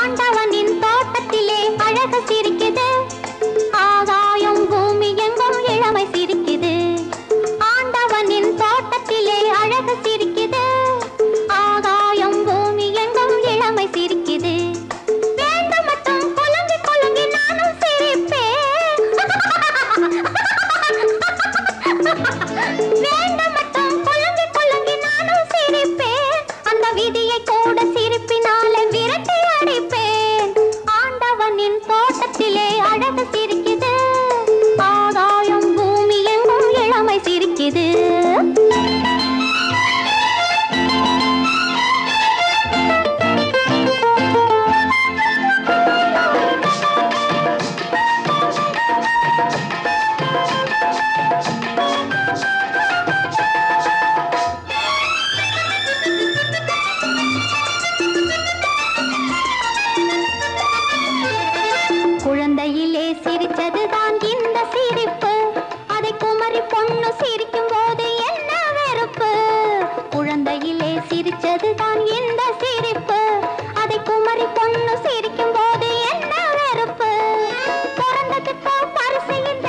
ஆண்டவனின் தோட்டத்திலே அழகு சிரிக்குது ஆகாயம் பூமி எங்கும் இளமை சிரிக்குது ஆண்டவனின் தோட்டத்திலே அழகு சிரிக்குது ஆகாயம் பூமி எங்கும் இளமை சிரிக்குது வேண்டும் மட்டும் குலுங்கி குலுங்கி நானும் சிரிப்பேன் வேண்டும் மட்டும் குலுங்கி குலுங்கி நானும் சிரிப்பேன் அந்த விதியை கூட சிரிப்பினாலே விரட்டி அடிப்பேன் ஆண்டவனின் தோட்டத்திலே அழகு சிரிக்குது ஆகாயம் பூமி எங்கும் இளமை சிரிக்குது குழந்தையிலே சிரிச்சதுதான் இந்த சிரிப்பு அதை குமரி பொண்ணு சிரிக்கும் போது என்ன வெறுப்பு குழந்தையிலே சிரிச்சதுதான் இந்த சிரிப்பு அதை குமரி பொண்ணு சிரிக்கும் போது என்ன வெறுப்பு பிறந்ததுக்கு பரிசு இந்த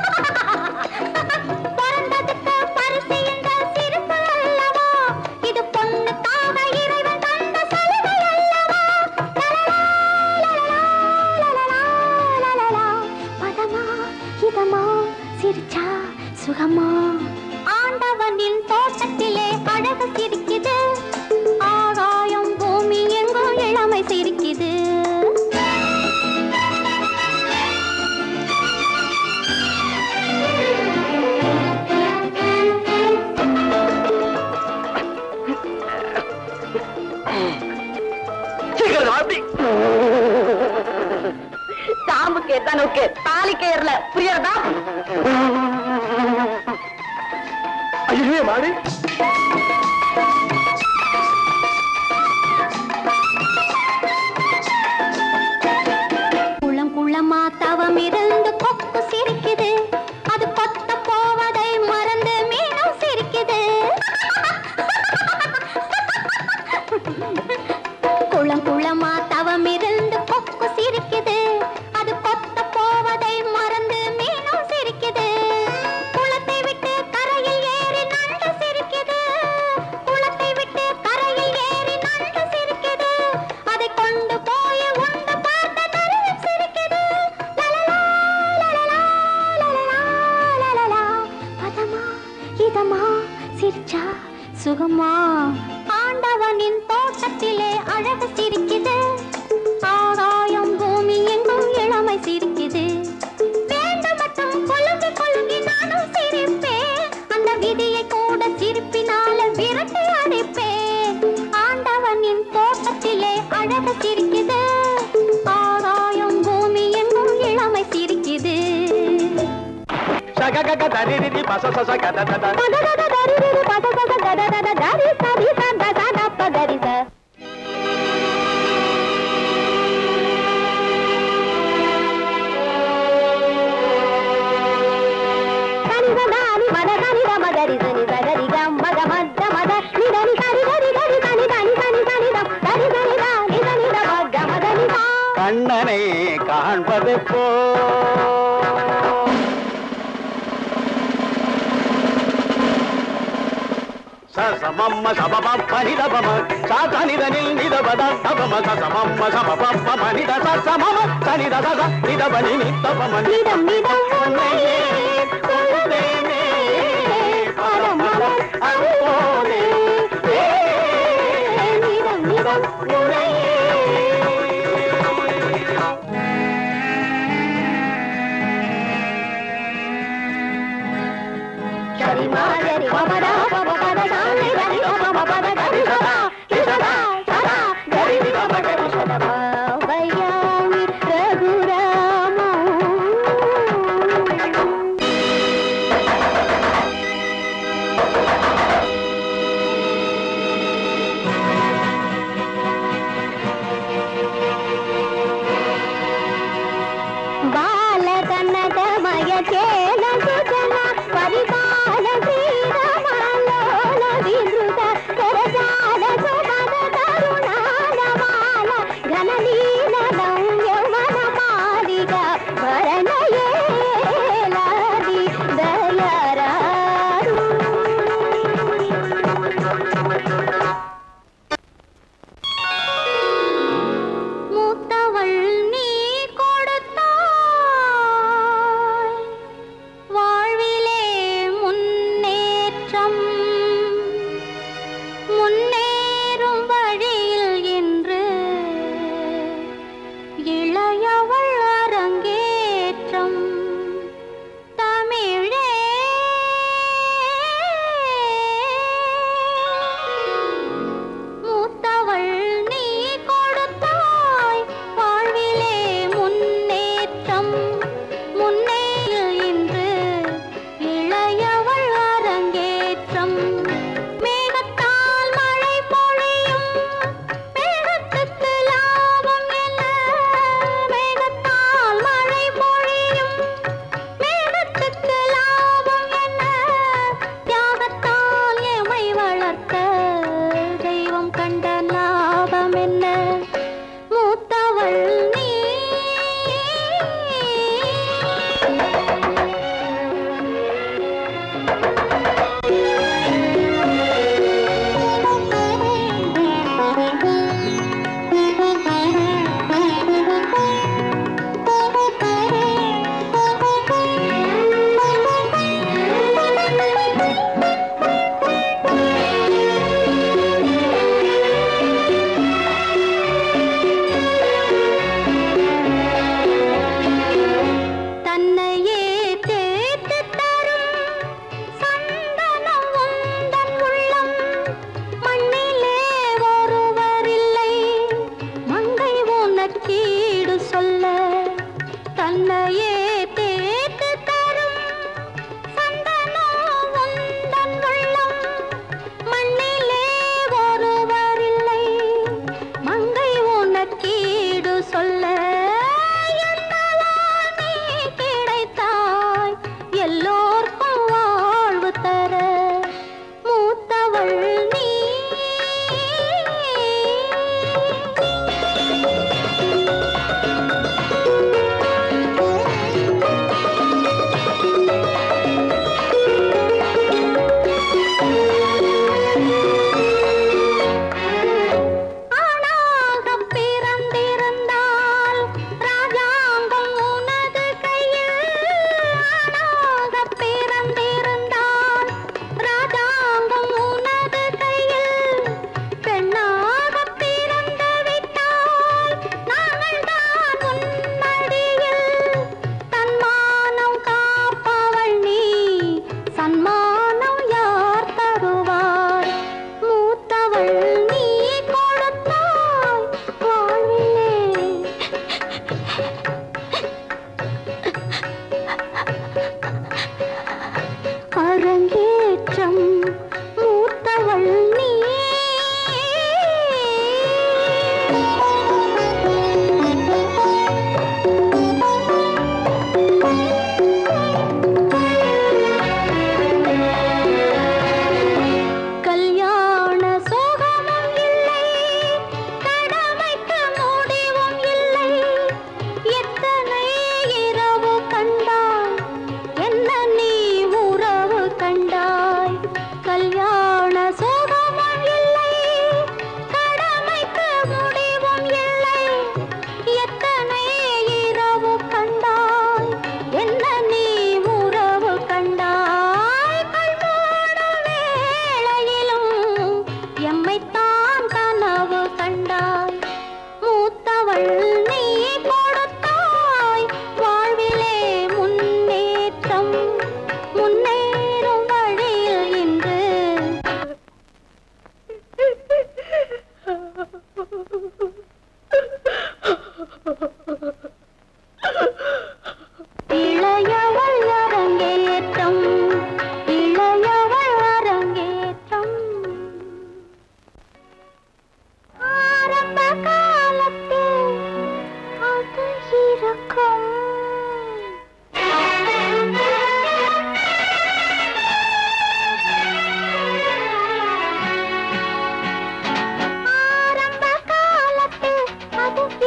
பிறந்ததுக்கு பரிசு இந்த சிரிப்பு அல்லவா இது பொண்ணுக்காக இறைவன் தந்த சலுகை அல்லவா லலலா, பதமா இதமா சிரிச்சா சுகமா ஆண்டவனின் தோட்டத்திலே அழகு சிரிக்குது ஆகாயம் பூமி எங்கும் இளமை சிரிக்குது சீக்கிரம் வாசி தாம்புக்கு எத்தனுக்கு தாலி கயிறுல புரியறதா ஐயோ மாடி குளம் குளமா தவம் இருந்து கொக்கு சிரிக்குது அது கொத்த போவதை மறந்து மீனும் சிரிக்குது குளம் குளமா தவம் இருந்து கொக்கு சிரிக்குது அது கொத்த போவதை மறந்து மீனும் சிரிக்குது குளத்தை விட்டு கரையில் ஏறி நண்டு சிரிக்குது குளத்தை விட்டு கரையில் ஏறி நண்டு சிரிக்குது அதை கொண்டு போய் உண்டு பார்த்த நரியும் சிரிக்குது லலலா, லலலா, லலலா, லலலா. பதமா இதமா சிரிச்சா சுகமா ஆண்டவனின் தோட்டத்திலே அழகு சிரிக்குது ஆகாயம் பூமி எங்கும் இளமை சிரிக்குது வேண்டும் மட்டும் குலுங்கி குலுங்கி நானும் சிரிப்பேன் அந்த விதியை கூட சிரிப்பினால விரட்டி அடிப்பேன் ஆண்டவனின் தோட்டத்திலே அழகு சிரிக்குது ஆகாயம் பூமி எங்கும் இளமை சிரிக்குது சக கக தரிரி பச சச கத தத கண்ணனை காண்பது போ சமம்ம சமப பனிதபம சாதனிதனில் நிதபத தபம சமம்ம சமபப்ப மனித சமம சனித சத நிதபனி நித்தபம நிதம் நிதம் உன்னையே கொள்ளுதேனே பரமளம் அப்போதே நிதம் நிதம் உன்னையே ரகுராமா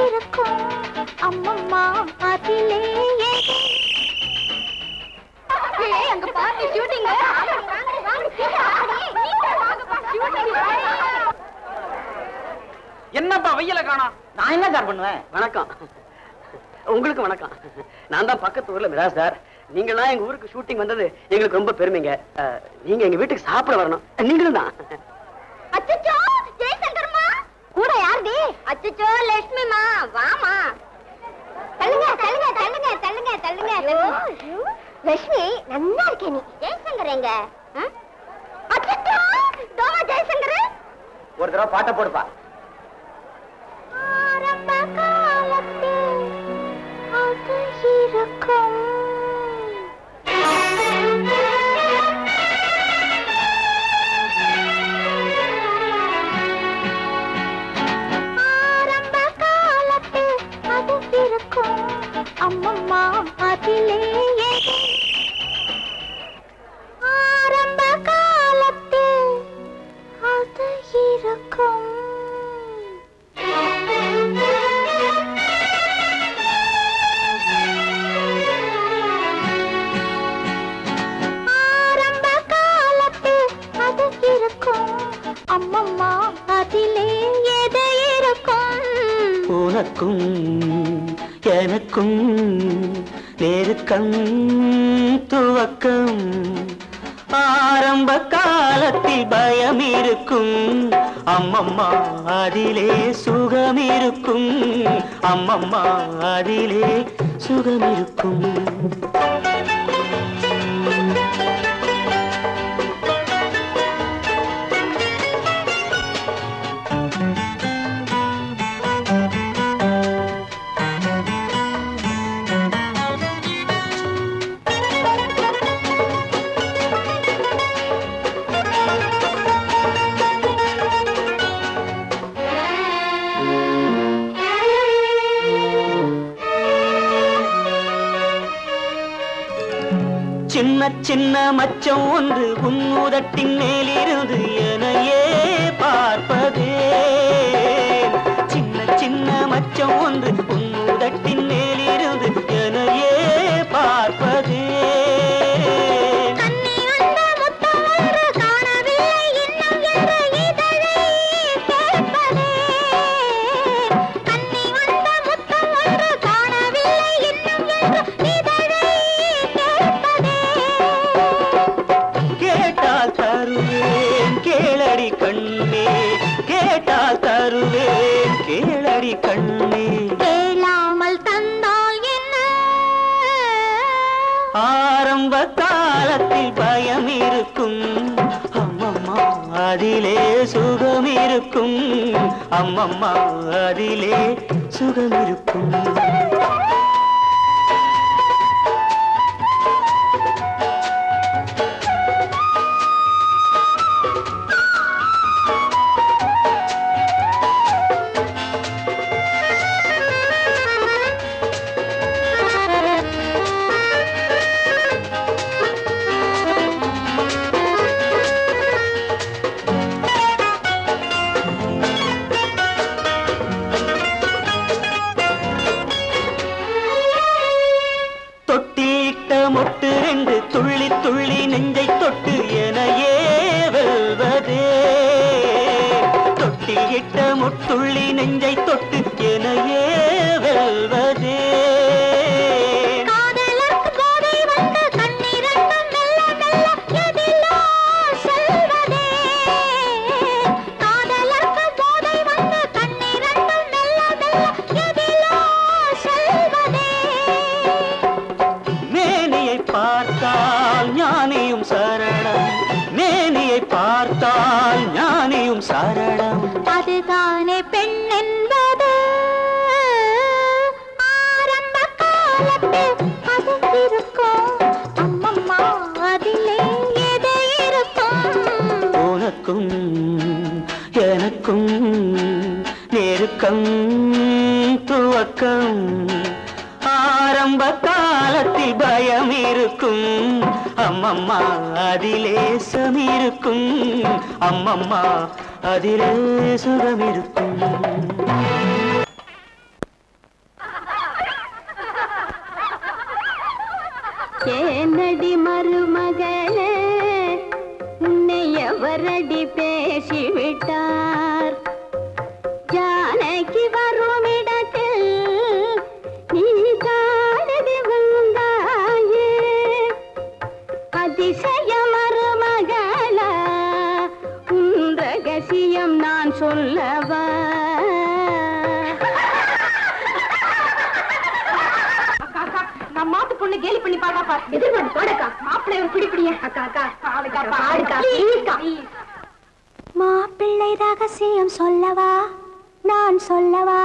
இருக்கும் அம்மம்மா அதிலே ஏதோ அங்க பாருங்க ஷூட்டிங் என்னப்பா வெயில காணோம் நான் என்ன சார் பண்ணுவேன் வணக்கம் உங்களுக்கு வணக்கம் நான் தான் பக்கத்து ஊர்ல மிராஸ் சார் நீங்களாம் எங்க ஊருக்கு ஷூட்டிங் வந்தது எங்களுக்கு ரொம்ப பெருமைங்க அஹ், நீங்க எங்க வீட்டுக்கு சாப்பிட வரணும் நீங்களும் தான் அச்சச்சோ ஜெயசங்கர்மா கூட யாருடி அச்சச்சோ லட்சுமிமா வாமா தள்ளுங்க தள்ளுங்க தள்ளுங்க தள்ளுங்க தள்ளுங்க லட்சுமி நல்லா இருக்கே நீ ஜெயசங்கர் எங்க ஆ? அச்சச்சோ தோமா ஜெயசங்கர் ஒரு தடவை பாட்டை போடுப்பா ஆரம்ப காலத்தில் அது இருக்கும் ஆரம்ப காலத்தில் அது இருக்கும் அம்மம்மா அதிலே ஏதோ ஆரம்ப காலத்தில் அது இருக்கும் ஆரம்ப காலத்தில் அது இருக்கும் அம்மம்மா அதிலே எது இருக்கும் உனக்கும் எனக்கும் நெருக்கம் துவக்கம் ஆரம்ப காலத்தில் பயம் இருக்கும் அம்மம்மா அதிலே சுகம் இருக்கும் அம்மம்மா அதிலே சுகம் இருக்கும் சின்ன சின்ன மச்சம் ஒன்று உன்னுதட்டின் மேலிருந்து எனையே பார்ப்பதே சின்ன சின்ன மச்சம் ஒன்று உன்னுதட்டின் மேலிருந்து எனையே பார்ப்பதே கண்ணி வந்த முத்தம் ஒன்று காணவில்லை இன்னும் என்று இதழை கேட்பதே கண்ணி வந்த முத்தம் ஒன்று காணவில்லை இன்னும் என்று இதழை கேட்பதே கேட்டால் தருவேன் கேளடி கண்ணே கேட்டால் தருவேன் கேளடி கண்ணே கேளாமல் தந்தால் என்ன ஆரம்ப காலத்தில் பயம் இருக்கும் அம்மம்மா அதிலே சுகம் இருக்கும் அம்மம்மா அதிலே சுகம் இருக்கும் தொட்டியிட்ட மொட்டு ரெண்டு துள்ளி துள்ளி நெஞ்சை தொட்டு எனையே வெல்வதே தொட்டியிட்ட முட்டுள்ளி நெஞ்சை தொட்டு எனையே வெல்வதே காதலர்க்கு போதை வந்து கண்ணிரண்டும் மெல்ல மெல்ல எதிலோ செல்வதே காதலர்க்கு போதை வந்து கண்ணிரண்டும் மெல்ல மெல்ல எதிலோ செல்வதே மேனியை பார்த்தால் ஞானியும் சரணம் மேனியை பார்த்தால் ஞானியும் சரணம் அதுதானே பெண் என்பது ஆரம்ப காலத்தில் அது இருக்கும் அம்மம்மா அதிலே எது இருக்கும் உனக்கும் எனக்கும் நெருக்கம் துவக்கம் ஆரம்ப காலத்தில் பயம் இருக்கும் அம்மம்மா அதிலே சமிருக்கும் அம்மம்மா அதிலே சுகம் இருக்கும் இப்படி பேசிவிட்டார் ஜானகி வரும் இடத்தில் நீ காலடி வந்தாயே அதிசய மருமகளா உன் ரகசியம் நான் சொல்லவா நான் மாட்டு பொண்ணு கேலி பண்ணி பாக்கா பாரு எதிர்பார்த்து போடக்கா மாப்பிள்ளை ஒரு பிடி பிடிய அக்கா அக்கா பாடுக்கா பாடுக்கா மாப்பிள்ளை ரகசியம் சொல்லவா நான் சொல்லவா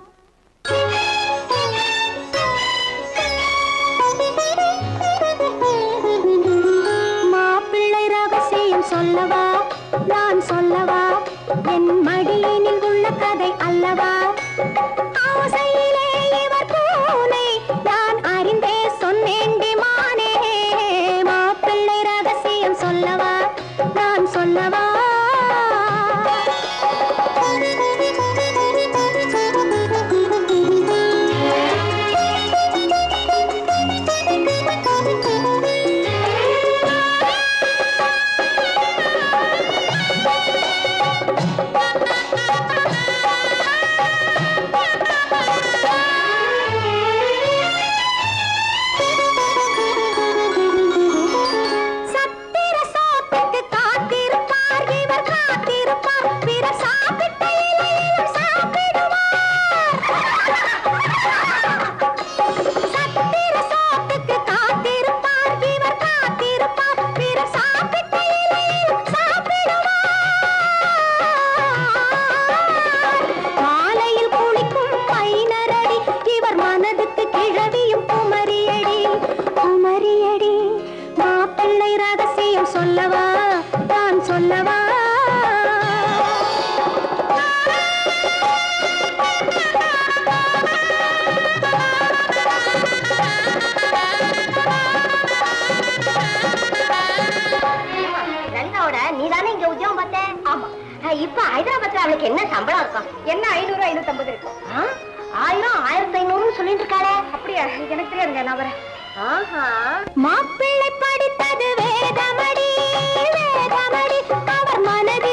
மாப்பிள்ளை ரகசியம் சொல்லவா நான் சொல்லவா என் மடியினில் உள்ள கதை அல்லவா ஆசையிலே இவர் பூனை நான் அறிந்தே சொன்னேண்டி மானே மாப்பிள்ளை ரகசியம் சொல்லவா நான் சொல்லவா சத்திர சோத்துக்கு காத்திருப்பார் இவர் காத்திருப்பார் பிறர் சாப்பிட்ட இலையிலும் சாப்பிடுவார் சத்திர சோத்துக்கு காத்திருப்பார் இவர் காத்திருப்பார் பிறர் சாப்பிட்ட இலையிலும் சாப்பிடுவார் மாலையில் குளிக்கும் மைனரடி இவர் மனதுக்கு கிழவியும் குமரியடி குமரியடி மாப்பிள்ளை ரகசியம் சொல்லவா நான் சொல்லவா ரங்காவோட நீ தானே இங்க உத்தியோகம் பார்த்த ஆமா இப்ப ஹைதராபாத்ல அவளுக்கு என்ன சம்பளம் இருக்கும் என்ன ஐநூறு ஐநூத்தி ஐம்பது இருக்கும் ஆயிரம் ஆயிரத்தி ஐநூறுன்னு சொல்லிட்டு இருக்காளே அப்படியா எனக்கு தெரியாதுங்க நான் வரேன் ஆஹா மாப்பிள்ளை படித்தது வேதமடி வேதமடி அவர் மனதில்